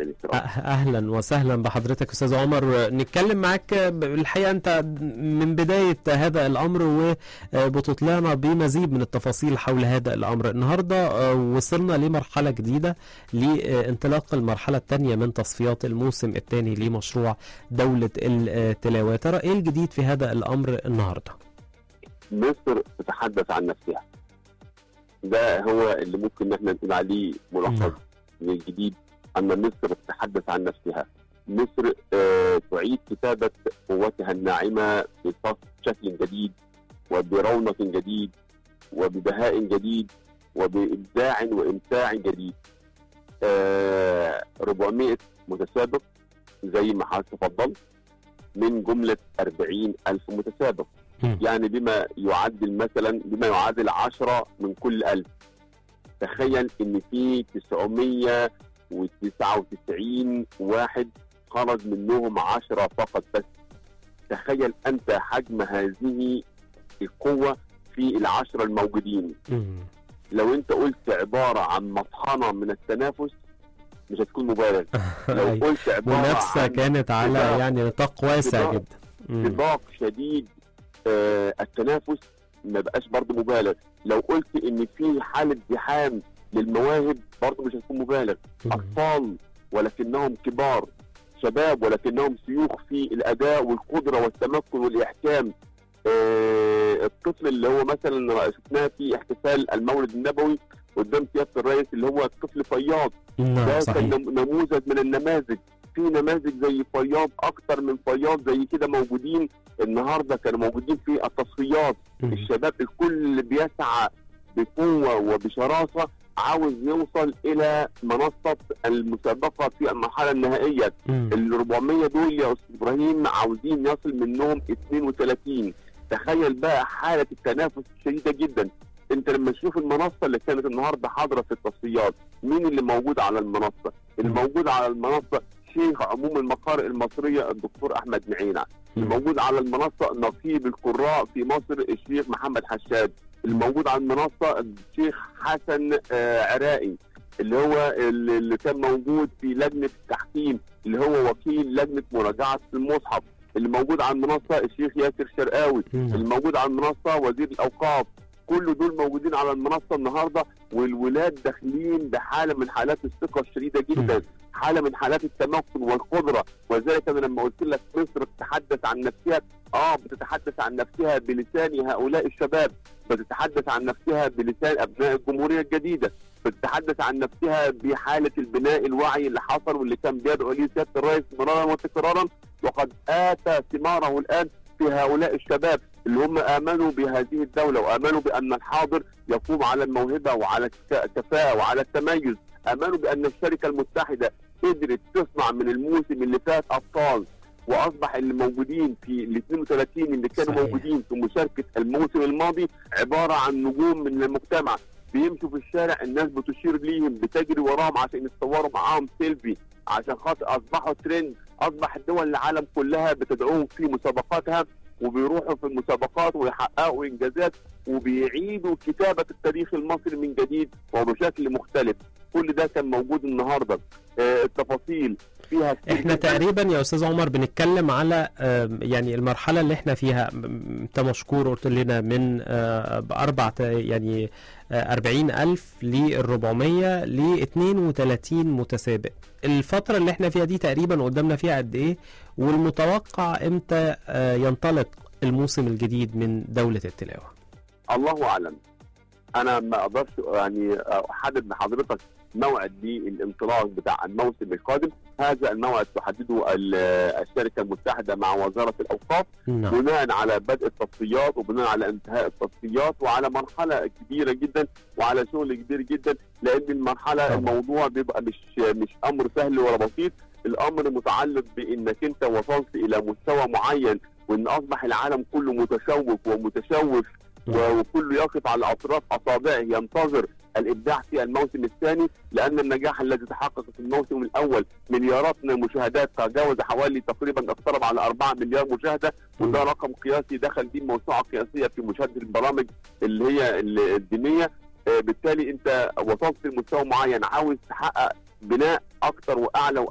كابتن اسراء اهلا وسهلا بحضرتك استاذ عمر نتكلم معاك الحقيقه انت من بدايه هذا الامر وبتطلعنا بمزيد من التفاصيل حول هذا الامر النهارده وصلنا لمرحله جديده لانطلاق المرحله الثانيه من تصفيات الموسم الثاني لمشروع دوله التلاوه ترى ايه الجديد في هذا الامر النهارده مصر تتحدث عن نفسها ده هو اللي ممكن ان احنا نقول عليه ملخص الجديد ان مصر تتحدث عن نفسها مصر آه تعيد كتابه قوتها الناعمه بشكل جديد وبرونق جديد وببهاء جديد وبابداع وامتاع جديد آه 400 متسابق زي ما حضرتك تفضلت من جمله 40 الف متسابق يعني بما يعدل مثلا بما يعادل 10 من كل ألف تخيل ان في 999 واحد خرج منهم 10 فقط بس تخيل انت حجم هذه القوة في العشرة الموجودين لو انت قلت عبارة عن مطحنة من التنافس مش هتكون مبالغ لو قلت عبارة منافسة كانت على يعني نطاق واسع جدا سباق شديد آه التنافس ما بقاش برضه مبالغ لو قلت ان في حاله زحام للمواهب برضه مش هتكون مبالغ اطفال ولكنهم كبار شباب ولكنهم شيوخ في الاداء والقدره والتمكن والاحكام آه الطفل اللي هو مثلا شفناه في احتفال المولد النبوي قدام سياده الرئيس اللي هو الطفل فياض ده كان نموذج من النماذج في نماذج زي فياض اكتر من فياض زي كده موجودين النهارده كانوا موجودين في التصفيات الشباب الكل بيسعى بقوه وبشراسه عاوز يوصل الى منصه المسابقه في المرحله النهائيه ال 400 دول يا استاذ ابراهيم عاوزين يصل منهم 32 تخيل بقى حاله التنافس الشديده جدا انت لما تشوف المنصه اللي كانت النهارده حاضره في التصفيات مين اللي موجود على المنصه الموجود على المنصه شيخ عموم المقارئ المصريه الدكتور احمد معينه الموجود على المنصه نقيب القراء في مصر الشيخ محمد حشاد الموجود على المنصه الشيخ حسن آه عراقي اللي هو اللي كان موجود في لجنه التحكيم اللي هو وكيل لجنه مراجعه المصحف اللي موجود على المنصه الشيخ ياسر شرقاوي اللي موجود على المنصه وزير الاوقاف كل دول موجودين على المنصه النهارده والولاد داخلين بحاله من حالات الثقه الشديده جدا حاله من حالات التمكن والقدره ولذلك انا لما قلت لك مصر بتتحدث عن نفسها اه بتتحدث عن نفسها بلسان هؤلاء الشباب بتتحدث عن نفسها بلسان ابناء الجمهوريه الجديده بتتحدث عن نفسها بحاله البناء الوعي اللي حصل واللي كان بيدعو ليه سياده الرئيس مرارا وتكرارا وقد اتى ثماره الان في هؤلاء الشباب اللي هم امنوا بهذه الدوله وامنوا بان الحاضر يقوم على الموهبه وعلى الكفاءه وعلى التميز امنوا بان الشركه المتحده قدرت تصنع من الموسم اللي فات ابطال واصبح اللي موجودين في ال 32 اللي كانوا صحيح. موجودين في مشاركه الموسم الماضي عباره عن نجوم من المجتمع بيمشوا في الشارع الناس بتشير ليهم بتجري وراهم عشان يتصوروا معاهم سيلفي عشان خاطر اصبحوا ترند اصبح دول العالم كلها بتدعوهم في مسابقاتها وبيروحوا في المسابقات ويحققوا انجازات وبيعيدوا كتابه التاريخ المصري من جديد وبشكل مختلف كل ده كان موجود النهارده آه التفاصيل فيها احنا تقريبا يا استاذ عمر بنتكلم على يعني المرحله اللي احنا فيها انت مشكور قلت لنا من اربع يعني 40 ألف لل 400 ل 32 متسابق الفترة اللي احنا فيها دي تقريبا قدامنا فيها قد ايه والمتوقع امتى ينطلق الموسم الجديد من دولة التلاوة الله أعلم أنا ما أقدرش يعني أحدد لحضرتك موعد للانطلاق بتاع الموسم القادم هذا الموعد تحدده الشركة المتحدة مع وزارة الأوقاف نعم. بناء على بدء التصفيات وبناء على انتهاء التصفيات وعلى مرحلة كبيرة جدا وعلى شغل كبير جدا لأن المرحلة طبعا. الموضوع بيبقى مش مش أمر سهل ولا بسيط الأمر متعلق بأنك أنت وصلت إلى مستوى معين وأن أصبح العالم كله متشوق ومتشوف وكله يقف على اطراف اصابعه ينتظر الابداع في الموسم الثاني لان النجاح الذي تحقق في الموسم الاول مليارات من المشاهدات تجاوز حوالي تقريبا اقترب على 4 مليار مشاهده وده رقم قياسي دخل به موسوعه قياسيه في مشاهده البرامج اللي هي الدينيه بالتالي انت وصلت لمستوى معين عاوز تحقق بناء اكثر واعلى